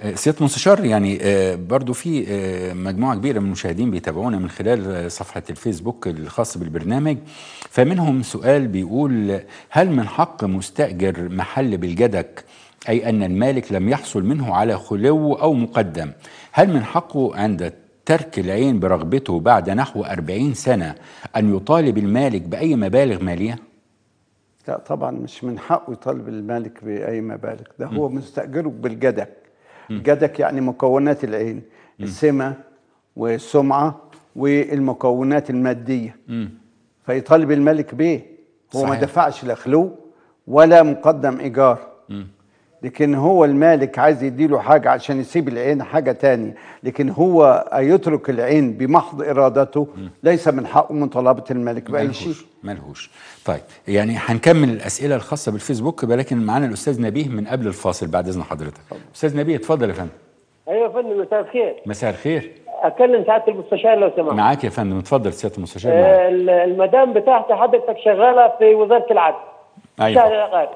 سياده المستشار يعني آه، برضو في آه، مجموعه كبيره من المشاهدين بيتابعونا من خلال آه، صفحه الفيسبوك الخاصه بالبرنامج فمنهم سؤال بيقول هل من حق مستاجر محل بالجدك اي ان المالك لم يحصل منه على خلو او مقدم هل من حقه عند ترك العين برغبته بعد نحو 40 سنه ان يطالب المالك باي مبالغ ماليه؟ لا طبعا مش من حقه يطالب المالك باي مبالغ ده هو مستاجره بالجدك الجدك يعني مكونات العين السمه والسمعه والمكونات الماديه فيطالب الملك بيه هو ما صحيح. دفعش لا خلو ولا مقدم ايجار لكن هو المالك عايز يديله حاجة عشان يسيب العين حاجة تانية لكن هو يترك العين بمحض إرادته ليس من حقه مطالبة الملك بأي شيء ملهوش ملهوش طيب يعني هنكمل الاسئله الخاصه بالفيسبوك ولكن معانا الاستاذ نبيه من قبل الفاصل بعد اذن حضرتك استاذ نبيه اتفضل يا فندم ايوه يا فندم مساء الخير مساء الخير اكلم سعاده المستشار لو سمحت معاك يا فندم اتفضل سياده المستشار معاك آه، ال- المدام بتاعتي حضرتك شغاله في وزاره العدل أيوة. شهر العقاري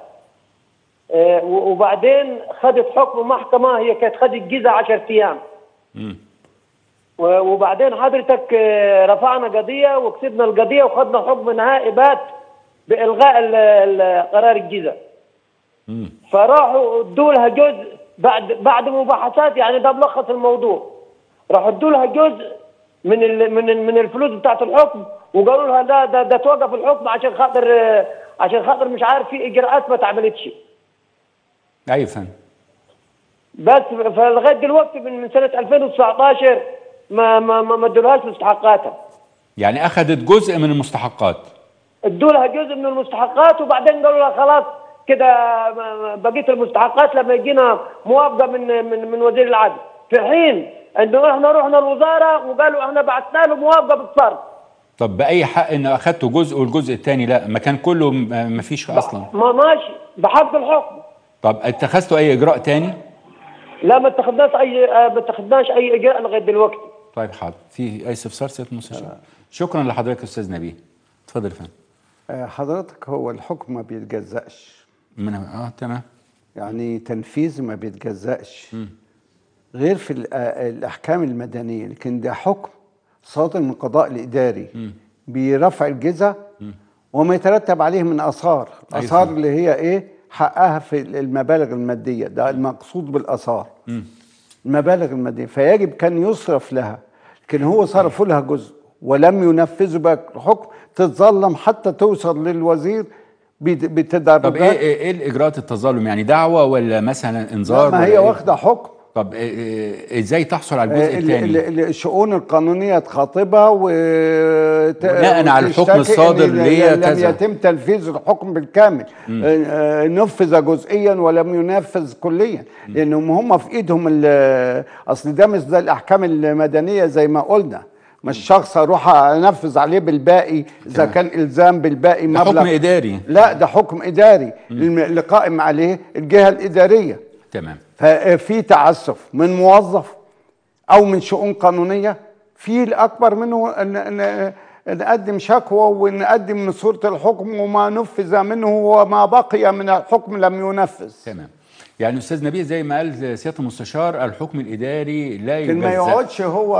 آه، و- وبعدين خدت حكم محكمه هي كانت خدت جيزه 10 ايام مم. و- وبعدين حضرتك آه، رفعنا قضيه وكسبنا القضيه وخدنا حكم نهائي بات بالغاء ال- ال- قرار الجيزه مم. فراحوا ادوا لها جزء بعد بعد مباحثات يعني ده ملخص الموضوع راحوا ادوا لها جزء من ال من ال من الفلوس بتاعت الحكم وقالوا لها ده ده, ده توقف الحكم عشان خاطر آه، عشان خاطر مش عارف في اجراءات ما اتعملتش ايوه يا فندم بس فلغايه دلوقتي من من سنه 2019 ما ما ما ما ادولهاش مستحقاتها يعني اخذت جزء من المستحقات ادوا لها جزء من المستحقات وبعدين قالوا لها خلاص كده ما- ما- بقيه المستحقات لما يجينا موافقه من من من وزير العدل في حين انه احنا رحنا الوزاره وقالوا احنا بعثنا له موافقه بالصرف طب باي حق ان اخذته جزء والجزء الثاني لا ما كان كله م- ما فيش اصلا ما ماشي بحق الحكم طب اتخذتوا اي اجراء تاني لا ما اتخذناش اي آه، ما اتخذناش اي اجراء لغايه دلوقتي طيب حاضر في اي استفسار سياده المستشار شكرا لحضرتك يا استاذ نبيه اتفضل يا فندم آه، حضرتك هو الحكم ما بيتجزأش من اه تمام يعني تنفيذ ما بيتجزأش غير في الأ- الأحكام المدنية لكن ده حكم صادر من القضاء الإداري برفع الجزا وما يترتب عليه من آثار أيوة. الآثار اللي هي إيه حقها في المبالغ المادية ده المقصود بالآثار المبالغ المادية فيجب كان يصرف لها لكن هو صرفوا لها جزء ولم ينفذوا بقى الحكم تتظلم حتى توصل للوزير بت- بتدرجات طب ايه ايه, إيه الاجراءات التظلم يعني دعوه ولا مثلا لا، انذار ما ولا هي إيه؟ واخده حكم طب إيه إيه ازاي تحصل على الجزء ال- الثاني ال- ال- الشؤون القانونية تخاطبها و بناء على الحكم وتشتكي الصادر إن ليه لم كذا. يتم تنفيذ الحكم بالكامل آه، آه، نفذ جزئيا ولم ينفذ كليا لانهم هم في ايدهم ال- اصل ده مش زي الاحكام المدنيه زي ما قلنا مش شخص اروح انفذ عليه بالباقي اذا تمام. كان الزام بالباقي ده مبلغ حكم اداري لا ده حكم اداري الم- اللي قائم عليه الجهه الاداريه تمام ففي تعسف من موظف او من شؤون قانونيه في الاكبر منه ان ان نقدم شكوى ونقدم من صوره الحكم وما نفذ منه وما بقي من الحكم لم ينفذ تمام يعني استاذ نبيه زي ما قال سياده المستشار الحكم الاداري لا لكن ما يجزأ يقعدش هو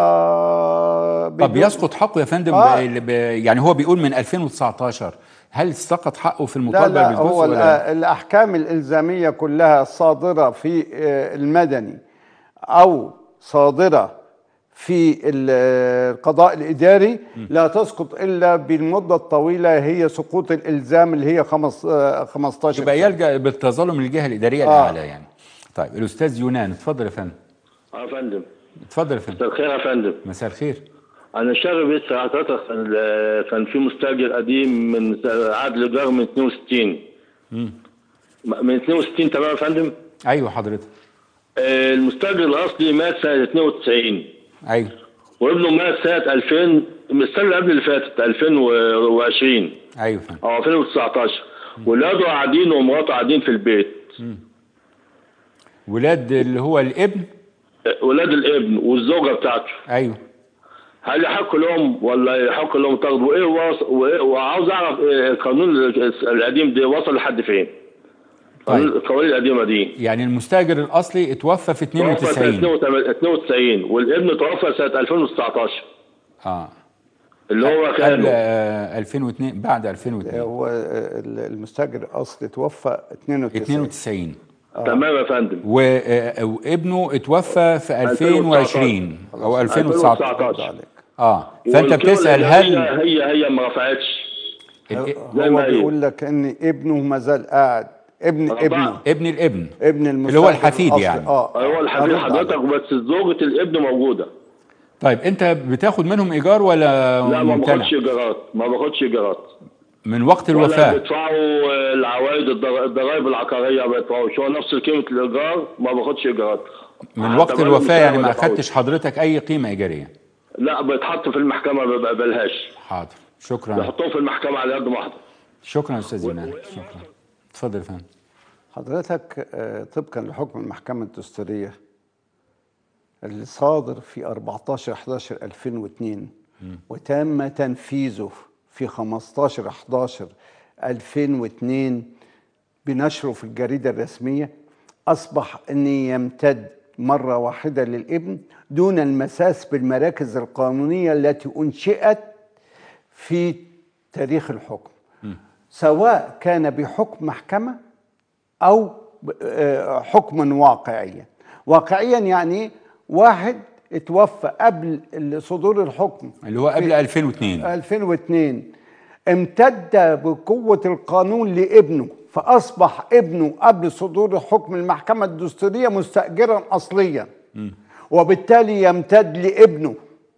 طب بدون- يسقط حقه يا فندم آه. ب... ب... يعني هو بيقول من 2019 هل سقط حقه في لا المطالبه لا بالجزء هو ولا الأ- الاحكام الالزاميه كلها الصادره في آه، المدني او صادره في ال- آه، القضاء الاداري لا تسقط الا بالمده الطويله هي سقوط الالزام اللي هي خمس- آه، 15 يبقى سنة. يلجا بالتظلم للجهه الاداريه آه. الاعلى يعني طيب الاستاذ يونان اتفضل يا فندم اه يا فندم اتفضل يا فندم مساء الخير يا فندم مساء الخير انا شغل بيت حضرتك كان- كان في مستاجر قديم من عقد الايجار من 62 من 62 تمام يا فندم ايوه حضرتك آه، المستاجر الاصلي مات سنه 92 ايوه وابنه مات سنه 2000 من السنه اللي قبل اللي فاتت 2020 ايوه يا فندم او 2019 ولاده قاعدين ومراته قاعدين في البيت ولاد اللي هو الابن آه، ولاد الابن والزوجه بتاعته ايوه هل يحق لهم ولا يحق لهم تاخدوا ايه وص... وإيه وعاوز اعرف إيه القانون القديم ده وصل لحد فين؟ طيب. القوانين القديمه دي يعني المستاجر الاصلي اتوفى في توفى سنه 92 92 والابن توفى سنه 2019 اه اللي هو قبل كان آه 2002 بعد 2002 هو ال- المستاجر الاصلي توفى 92 92 تمام يا فندم و- آه، وابنه اتوفى في 2020 او 2019 برافو عليك اه فانت والقيمة بتسال الإيجارية هل هي هي ما رفعتش ال- زي هو ما هي. بيقول لك ان ابنه ما زال قاعد ابن طبعا. ابنه ابن الابن ابن المستاجر اللي هو الحفيد الأصلي. يعني. اه هو الحبيب أرد حضرتك عليك. بس زوجة الابن موجودة طيب انت بتاخد منهم ايجار ولا لا ما ممتنع باخدش ايجارات ما باخدش ايجارات من وقت ولا الوفاه بيدفعوا العوائد الضر- الضرائب العقارية ما بيدفعوش هو نفس قيمة الإيجار ما باخدش إيجارات من حتى وقت بقى الوفاه يعني ما المساعد اخدتش حضرتك اي قيمه ايجاريه لا بيتحط في المحكمة ما بقبلهاش حاضر شكرا بيحطوه في المحكمة على قد ما احضر شكرا يا استاذ ايمان شكرا اتفضل يا فندم حضرتك آه، طبقا لحكم المحكمة الدستورية اللي صادر في 14 11 2002 وتم تنفيذه في 15 11 2002 بنشره في الجريدة الرسمية أصبح أن يمتد مرة واحدة للابن دون المساس بالمراكز القانونية التي أنشئت في تاريخ الحكم سواء كان بحكم محكمة أو ب- آه، حكما واقعيا واقعيا يعني واحد اتوفى قبل صدور الحكم اللي هو قبل 2002 2002 امتد بقوة القانون لابنه فأصبح ابنه قبل صدور حكم المحكمة الدستورية مستأجرا أصليا وبالتالي يمتد لابنه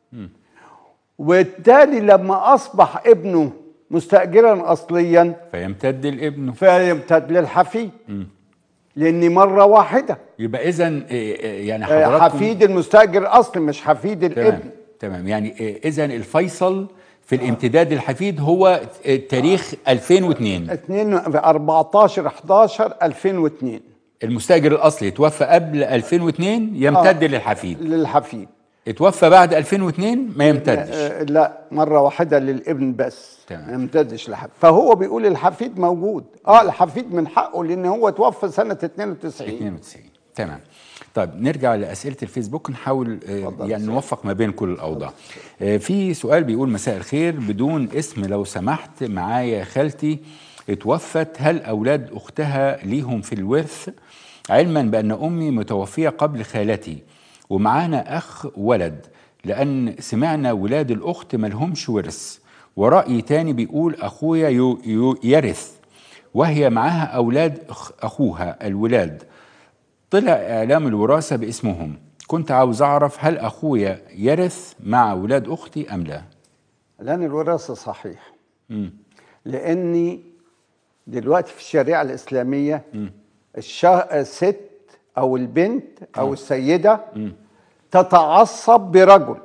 وبالتالي لما أصبح ابنه مستأجرا أصليا فيمتد الابن فيمتد للحفيد لأن مرة واحدة يبقى اذا يعني آه، حضراتكم حفيد المستأجر أصلي مش حفيد الابن تمام تمام يعني اذا الفيصل في الامتداد الحفيد هو تاريخ 2002 2 14 11 2002 المستاجر الاصلي توفى قبل 2002 يمتد آه. للحفيد للحفيد اتوفى بعد 2002 ما يمتدش آه، لا مرة واحدة للابن بس تمام. ما يمتدش لحفيد فهو بيقول الحفيد موجود اه الحفيد من حقه لان هو توفى سنة 92 92 تمام طيب نرجع لاسئله الفيسبوك نحاول آه، يعني نوفق ما بين كل الاوضاع آه، في سؤال بيقول مساء الخير بدون اسم لو سمحت معايا خالتي اتوفت هل اولاد اختها ليهم في الورث علما بان امي متوفيه قبل خالتي ومعانا اخ ولد لان سمعنا ولاد الاخت ملهمش ورث وراي تاني بيقول اخويا يو- يو- يرث وهي معاها اولاد أخ- اخوها الولاد طلع اعلام الوراثه باسمهم كنت عاوز اعرف هل اخويا يرث مع ولاد اختي ام لا لان الوراثة صحيح لاني دلوقتي في الشريعة الإسلامية الشا... الست أو البنت أو السيدة تتعصب برجل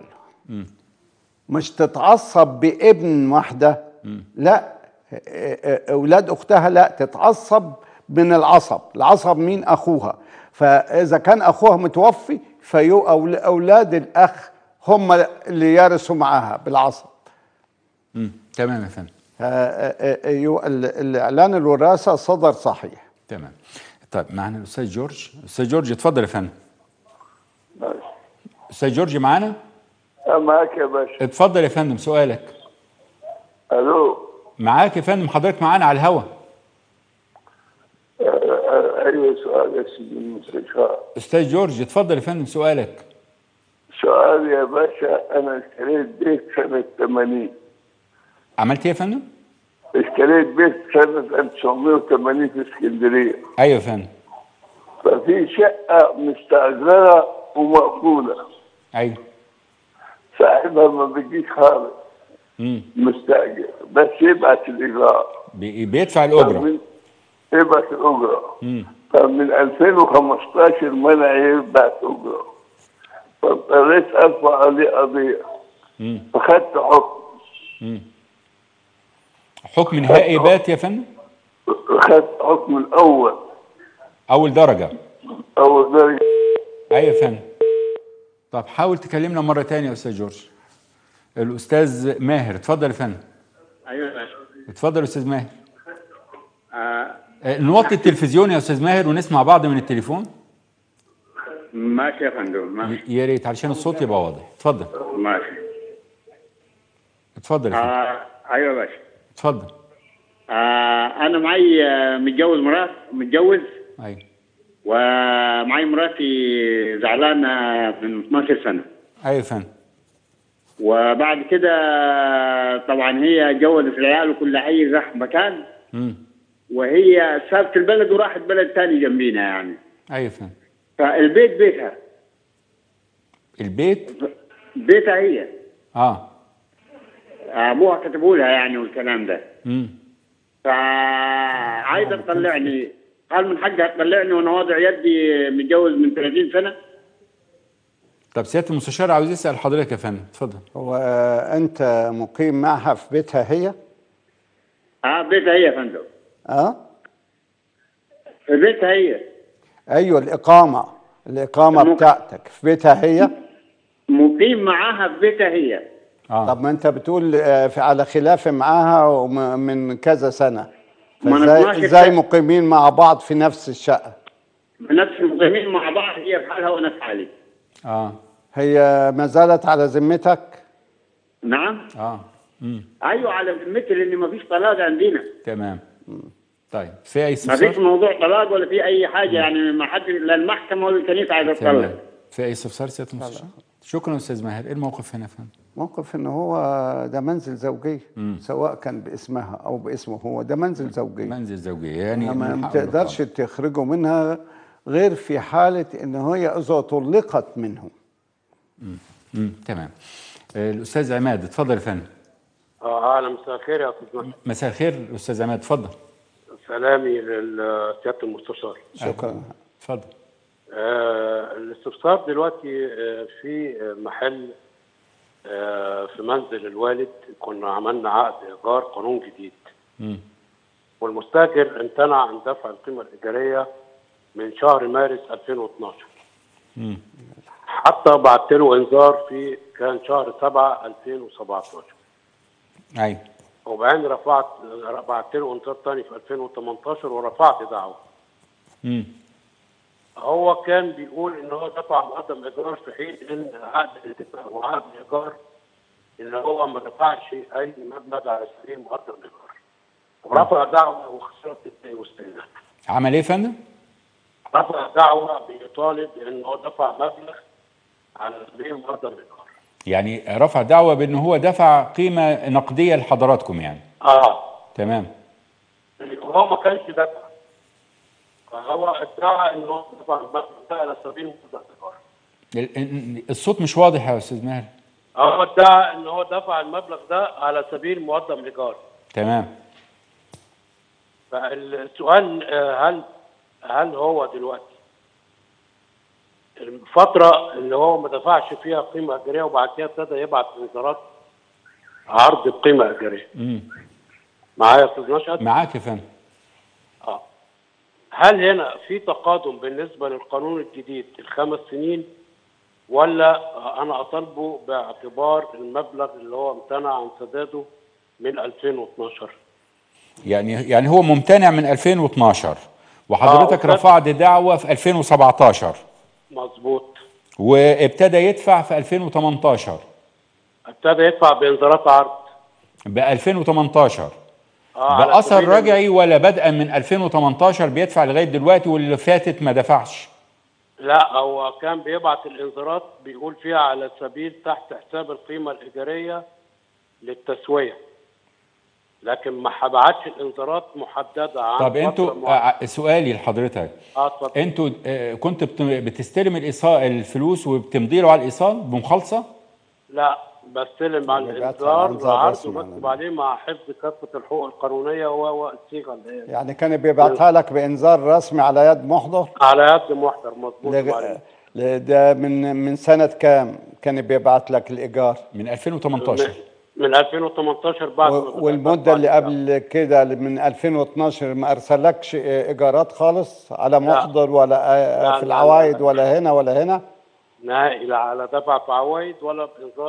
مش تتعصب بابن واحدة لا أولاد أختها لا تتعصب من العصب العصب مين أخوها فإذا كان أخوها متوفي فيو أول- أولاد الأخ هم اللي يرثوا معاها بالعصب مم. تمام يا فندم آه، آه، آه، يو- ال- الإعلان الوراثة صدر صحيح تمام طيب معنا الاستاذ جورج استاذ جورج اتفضل يا فندم استاذ جورج معانا معاك يا باشا اتفضل يا فندم سؤالك الو معاك يا فندم حضرتك معانا على الهوا آه، آه، ايوه سؤال يا سيدي المستشفى استاذ جورج اتفضل يا فندم سؤالك سؤال يا باشا انا اشتريت بيت سنه 80 عملت ايه يا فندم اشتريت بيت سنه 1980 في اسكندريه ايوه يا فندم ففي شقه مستاجره ومقفوله ايوه صاحبها ما بيجيش خالص مم. مستاجر بس يبعت الايجار بي- بيدفع الاجره فمن- يبعت الاجره مم. فمن 2015 منع يبعت اجره فاضطريت ارفع عليه قضيه مم. فخدت حكم حكم نهائي بات يا فندم خدت حكم الاول اول درجه اول درجه ايوه يا فندم طب حاول تكلمنا مره تانية يا استاذ جورج الاستاذ ماهر اتفضل يا فندم ايوه يا باشا اتفضل يا استاذ ماهر آه آه، نوطي التلفزيون يا استاذ ماهر ونسمع بعض من التليفون ماشي يا فندم ماشي يا ريت علشان الصوت يبقى واضح اتفضل ماشي اتفضل يا فندم آه ايوه يا باشا اتفضل آه انا معي آه، متجوز مرات متجوز ايوه ومعي مراتي زعلانه من 12 سنه ايوه يا فندم وبعد كده طبعا هي جوزت العيال وكل عيل راح مكان امم وهي سابت البلد وراحت بلد تاني جنبينا يعني ايوه يا فندم فالبيت بيتها البيت بيتها هي اه ابوها كتبوا لها يعني والكلام ده امم فعايزه تطلعني هل من حقها تطلعني وانا واضع يدي متجوز من 30 سنه؟ طب سياده المستشار عاوز يسال حضرتك يا فندم اتفضل هو انت مقيم معها في بيتها هي اه بيتها هي يا فندم اه في بيتها هي ايوه الاقامه الاقامه ممكن. بتاعتك في بيتها هي مقيم معاها في بيتها هي اه طب ما انت بتقول آه، في على خلاف معاها وم- من كذا سنه ما أنا فازاي 12 ازاي سنة. مقيمين مع بعض في نفس الشقه نفس المقيمين مع بعض هي في حالها وانا في حالي اه هي ما زالت على ذمتك نعم اه امم ايوه على ذمتي لان ما فيش طلاق عندنا تمام طيب في اي ما فيش استفسار موضوع طلاق ولا في اي حاجه يعني ما حد لا المحكمه ولا الكنيسه عايزه تمام تطلق في اي استفسار سياده المستشار شكرا استاذ ماهر ايه الموقف هنا يا فندم موقف ان هو ده منزل زوجيه سواء كان باسمها او باسمه هو ده منزل زوجيه منزل زوجيه يعني ما من ما حقه تقدرش بالطبع. تخرجه منها غير في حاله ان هي اذا طلقت منه امم تمام آه، الاستاذ عماد اتفضل يا فندم اه اهلا مساء الخير يا استاذ محمد مساء الخير استاذ عماد اتفضل سلامي لسياده المستشار شكرا اتفضل آه الاستفسار دلوقتي آه في محل آه في منزل الوالد كنا عملنا عقد ايجار قانون جديد امم والمستاجر امتنع عن دفع القيمه الايجاريه من شهر مارس 2012 امم حتى بعت له انذار في كان شهر 7 2017 ايوه وبعدين رفعت بعت له انذار تاني في 2018 ورفعت دعوه امم هو كان بيقول ان هو دفع مقدم ايجار في حين ان عقد الاتفاق وعقد الايجار ان هو ما دفعش اي مبلغ على سبيل مقدم ايجار ورفع دعوه وخسرت الدين واستئناف عمل ايه يا فندم؟ رفع دعوه بيطالب ان هو دفع مبلغ على سبيل مقدم ايجار يعني رفع دعوه بان هو دفع قيمه نقديه لحضراتكم يعني اه تمام هو ما كانش دفع فهو ادعى ان هو دفع المبلغ ده على سبيل مقدم ايجار ال- ال- الصوت مش واضح يا استاذ ماهر هو ادعى ان هو دفع المبلغ ده على سبيل مقدم ايجار تمام فالسؤال آه، هل هل هو دلوقتي الفترة اللي هو ما دفعش فيها قيمة إيجارية وبعد كده ابتدى يبعت انذارات عرض بقيمة إيجارية امم معايا يا أستاذ نشأت؟ معاك يا فندم اه هل هنا في تقادم بالنسبة للقانون الجديد الخمس سنين ولا آه، أنا أطالبه باعتبار المبلغ اللي هو امتنع عن سداده من 2012 يعني يعني هو ممتنع من 2012 وحضرتك آه، رفعت دعوه في 2017 مظبوط وابتدى يدفع في 2018 ابتدى يدفع بانذارات عرض ب 2018 اه على باثر سبيل- رجعي ولا بدءا من 2018 بيدفع لغايه دلوقتي واللي فاتت ما دفعش لا هو كان بيبعت الانذارات بيقول فيها على سبيل تحت حساب القيمه الايجاريه للتسويه لكن ما بعتش الانذارات محدده عن طب فترة انتوا معينة. آه، سؤالي لحضرتك اه اتفضل انتوا آه، كنت بت- بتستلم الايصال الفلوس وبتمضي له على الايصال بمخالصه لا بستلم على بيبعت الانذار على إنذار وعرض رسمي وبكتب على- عليه مع حفظ كافه الحقوق القانونيه وهو الصيغه اللي هي يعني كان بيبعتها لك بانذار رسمي على يد محضر على يد محضر مظبوط لغ- معلش. ل- ده من من سنه كام كان بيبعت لك الايجار من 2018 من 2018 بعد ما و- بدأت والمده اللي أدفع قبل كده من 2012 ما ارسلكش ايجارات خالص على محضر ولا آه، لا، في لا، العوايد لا. ولا هنا ولا هنا نهائي لا على دفع في عوايد ولا بانذار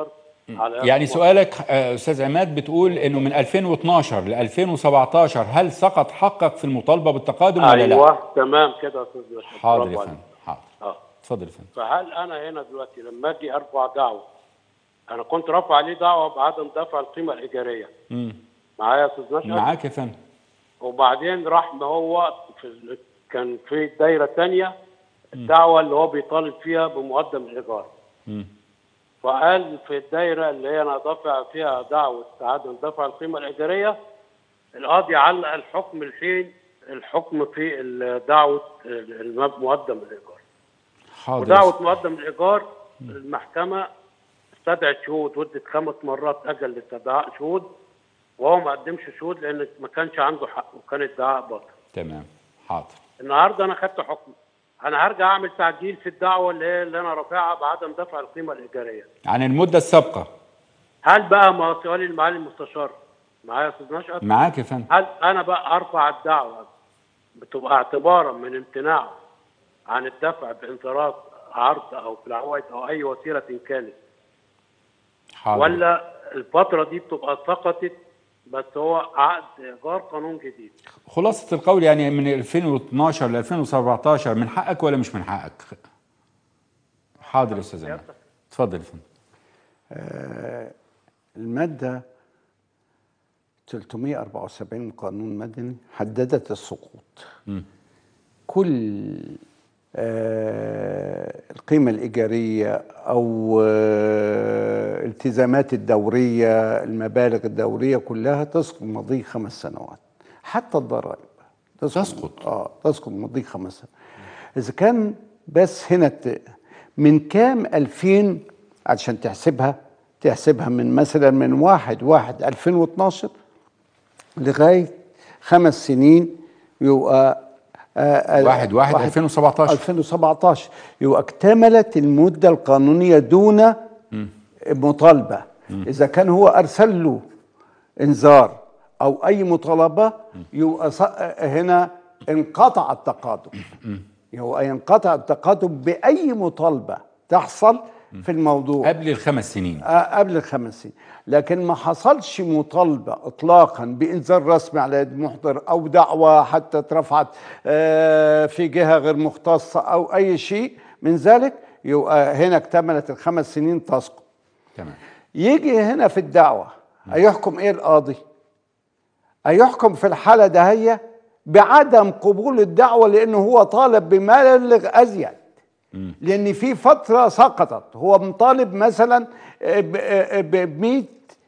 على يعني سؤالك آه، استاذ عماد بتقول انه من 2012 ل 2017 هل سقط حقك في المطالبه بالتقادم ولا لا؟ ايوه تمام كده يا استاذ باشا حاضر برافو يا عليك. فندم حاضر اه اتفضل يا فندم فهل انا هنا دلوقتي لما اجي ارفع دعوه انا كنت رافع عليه دعوه بعدم دفع القيمه الايجاريه مم. معايا يا استاذ نشأت معاك يا فندم وبعدين راح ما هو في ال- كان في دايره ثانيه الدعوه اللي هو بيطالب فيها بمقدم الايجار مم. فقال في الدايره اللي هي انا دافع فيها دعوه عدم دفع القيمه الايجاريه القاضي علق الحكم الحين الحكم في ال- دعوه المب- مقدم الايجار حاضر ودعوه مقدم الايجار المحكمه استدعت شهود ودت خمس مرات اجل لاستدعاء شهود وهو ما قدمش شهود لان ما كانش عنده حق وكان ادعاء باطل تمام حاضر النهارده انا خدت حكم انا هرجع اعمل تعديل في الدعوه اللي هي اللي انا رافعها بعدم دفع القيمه الايجاريه عن المده السابقه هل بقى ما هو سؤالي المعالي المستشار معايا يا استاذ نشأت معاك يا فندم هل انا بقى ارفع الدعوه بتبقى اعتبارا من امتناعه عن الدفع بانذارات عرض او في العوائد او اي وسيله كانت حاضر ولا الفتره دي بتبقى سقطت بس هو عقد ايجار قانون جديد خلاصة القول يعني من 2012 ل 2017 من حقك ولا مش من حقك؟ حاضر يا استاذ عماد اتفضل يا فندم المادة 374 من القانون المدني حددت السقوط كل آه، القيمة الإيجارية أو آه، التزامات الدورية المبالغ الدورية كلها تسقط مضي خمس سنوات حتى الضرائب تسقط. اه تسقط مضي خمس سنوات إذا كان بس هنا ت- من كام 2000 عشان تحسبها تحسبها من مثلا من واحد واحد 2012 لغايه خمس سنين يبقى آه، آه، واحد واحد 2017 2017 يبقى اكتملت المده القانونيه دون مطالبه اذا كان هو ارسل له انذار او اي مطالبه يبقى ص- هنا انقطع التقادم يبقى ينقطع التقادم باي مطالبه تحصل في الموضوع قبل الخمس سنين آه، قبل الخمس سنين لكن ما حصلش مطالبة إطلاقا بإنذار رسمي على يد محضر أو دعوة حتى اترفعت آه، في جهة غير مختصة أو أي شيء من ذلك يبقى هنا اكتملت الخمس سنين تسقط تمام يجي هنا في الدعوة هيحكم إيه القاضي هيحكم في الحالة دهية بعدم قبول الدعوة لأنه هو طالب بمبلغ أزيد لان في فتره سقطت هو مطالب مثلا ب 100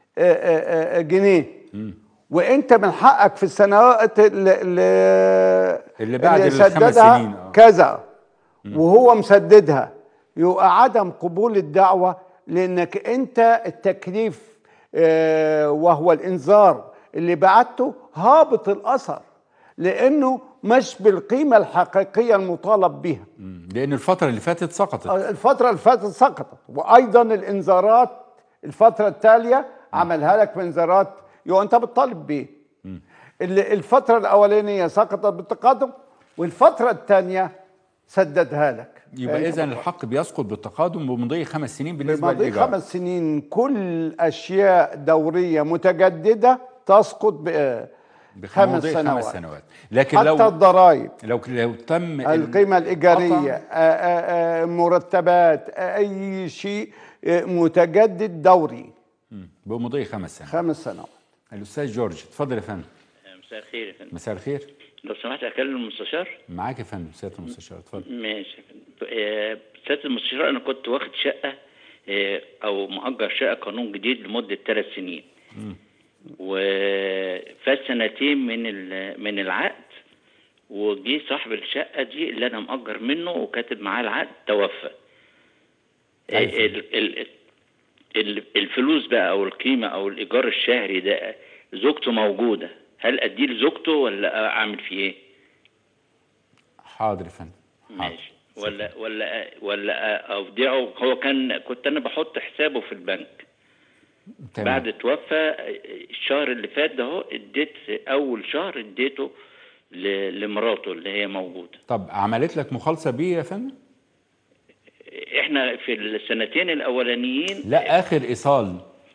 جنيه وانت من حقك في السنوات اللي, اللي بعد الخمس سددها سنين، آه. كذا وهو مسددها يبقى عدم قبول الدعوه لانك انت التكليف آه، وهو الانذار اللي بعته هابط الاثر لانه مش بالقيمه الحقيقيه المطالب بها مم. لان الفتره اللي فاتت سقطت الفترة اللي فاتت سقطت وأيضا الإنذارات الفترة التالية عملها لك بإنذارات يو أنت بتطالب بيه ال- الفترة الأولانية سقطت بالتقادم والفترة الثانية سددها لك يبقى أنت اذا بتطالب. الحق بيسقط بالتقادم بمضي خمس سنين بالنسبه بماضي للايجار خمس سنين كل أشياء دورية متجددة تسقط ب- خمس بمضي سنوات خمس سنوات لكن حتى لو الضرائب لو لو تم القيمة الإيجارية القطع- آه، آه، آه، مرتبات آه، أي شيء آه، متجدد دوري مم. بمضي خمس سنوات خمس سنوات الاستاذ جورج اتفضل يا فندم مساء الخير يا فندم مساء الخير لو سمحت اكلم المستشار معاك يا فندم سياده المستشار اتفضل ماشي يا فندم آه، سياده المستشار انا كنت واخد شقه آه، او مأجر شقه قانون جديد لمده ثلاث سنين وفات سنتين من ال- من العقد وجي صاحب الشقه دي اللي انا مأجر منه وكاتب معاه العقد توفى آه، أيوة. ال- ال- ال- الفلوس بقى او القيمه او الايجار الشهري ده زوجته موجوده هل اديه لزوجته ولا اعمل فيه ايه؟ حاضر يا فندم حاضر. ماشي ولا ولا ولا اودعه هو كان كنت انا بحط حسابه في البنك تمام. بعد توفى الشهر اللي فات ده اهو اديت اول شهر اديته ل- لمراته اللي هي موجوده طب عملت لك مخالصه بيه يا فندم احنا في السنتين الاولانيين لا اخر ايصال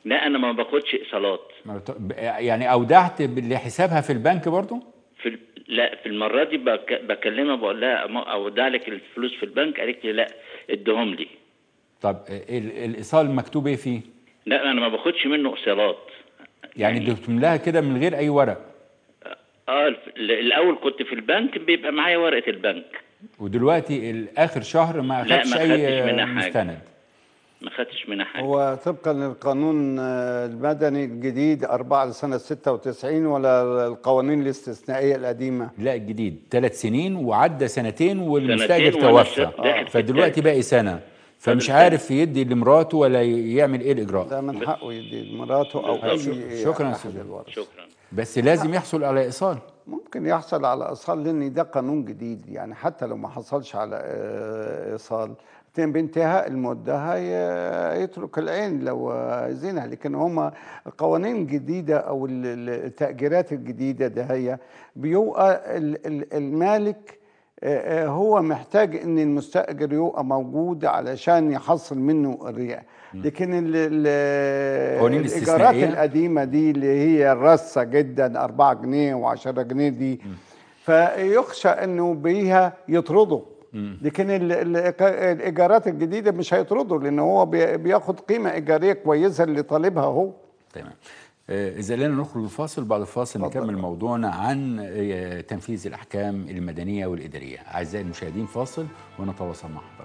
لا انا ما باخدش ايصالات ما بت- ب- يعني اودعت لحسابها في البنك برضو في ال- لا في المره دي بك... بكلمها بقول لها أما اودع لك الفلوس في البنك قالت لي لا ادهم لي طب ال- الايصال مكتوب ايه فيه لا انا ما باخدش منه ايصالات يعني اديتم لها كده من غير اي ورق اه الف- ال- الاول كنت في البنك بيبقى معايا ورقه البنك ودلوقتي ال- اخر شهر ما لا، اخدش ما اي خدتش منها حاجة. مستند ما خدتش منها حاجه هو طبقا للقانون آه، المدني الجديد 4 لسنة 96 ولا القوانين الاستثنائية القديمة لا الجديد ثلاث سنين وعدى سنتين والمستاجر سنتين وأنا توفى شا- داخل في فدلوقتي التالت. باقي سنه فمش فاضل عارف يدي لمراته ولا يعمل ايه الاجراء ده من حقه يدي مراته أو بالظبط. أي شكراً يا أحد سيدي. الورثة. شكرا بس لازم يحصل على ايصال ممكن يحصل على ايصال لان ده قانون جديد يعني حتى لو ما حصلش على آه، ايصال تم بانتهاء المده هي- يترك العين لو عايزينها لكن هما القوانين الجديده او ال- ال- التاجيرات الجديده ده هي بيبقى ال- ال- المالك آه، آه، هو محتاج ان المستاجر يبقى موجود علشان يحصل منه الرياء لكن ال- ال- قوانين الايجارات الاستثنائية؟ القديمه دي اللي هي الرصه جدا 4 جنيه و10 جنيه دي فيخشى انه بيها يطردوا لكن ال- ال- الايجارات الجديده مش هيطردوا لان هو بي- بياخد قيمه ايجاريه كويسه اللي طالبها هو تمام آه، إذا لنا نخرج الفاصل بعد الفاصل اتفضل. نكمل موضوعنا عن آه، تنفيذ الأحكام المدنية والإدارية أعزائي المشاهدين فاصل ونتواصل معكم